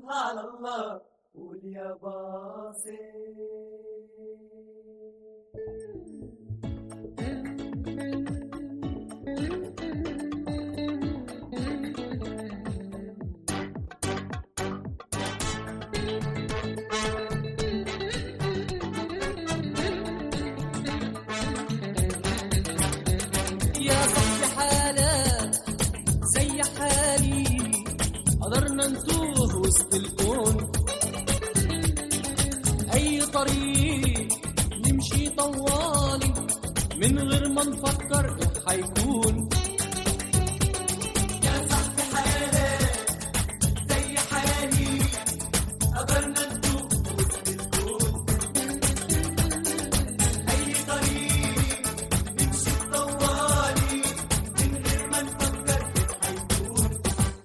سبحان الله قول يا باصي يا صاحبي حالات زي حالي قدرنا نتوه وسط الكون أي طريق نمشي طوالي من غير ما نفكر إيه حيكون يا صاحبي حالات زي حالي قدرنا ندوب وسط الكون أي طريق نمشي طوالي من غير ما نفكر كيف حيكون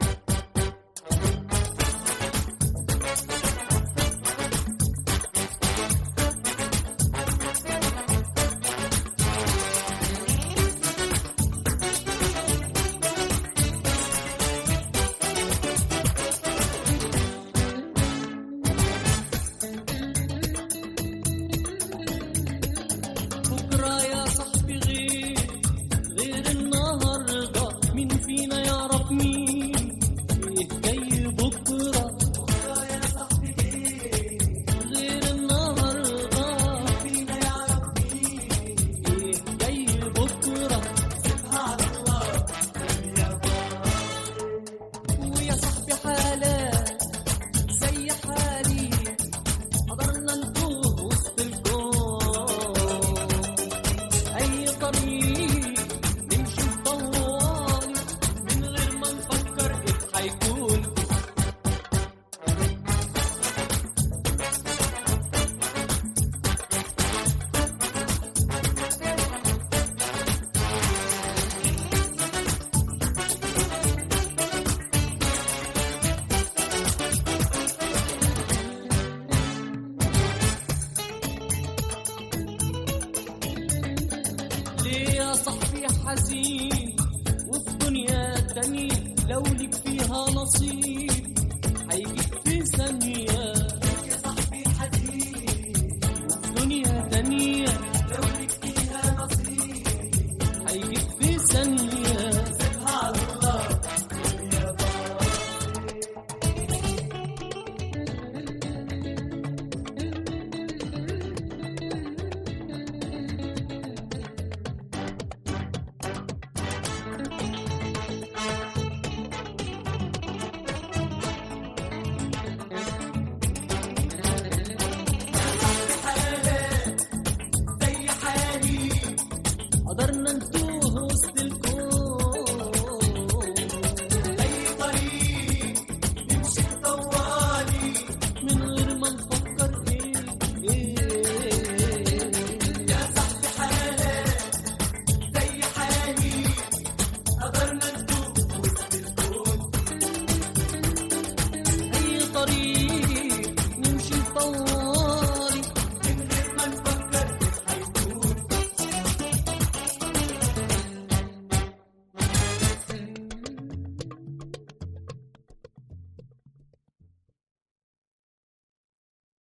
بكرة يا صاحبي غير غير النهاردة مين فينا يعرف مين ايه جاي بكرة يا صاحبي غير النهاردة فينا يعرف مين ايه جاي بكرة سبحان الله قول يا باصي ويا صاحبي حالات زي حالي قدرنا نتوه وسط الكون أي طريق نمشي طوالي من غير ما نفكر إيه حيكون ليه يا صاحبي حزين وفي دنيا تانية لو لك فيها نصيب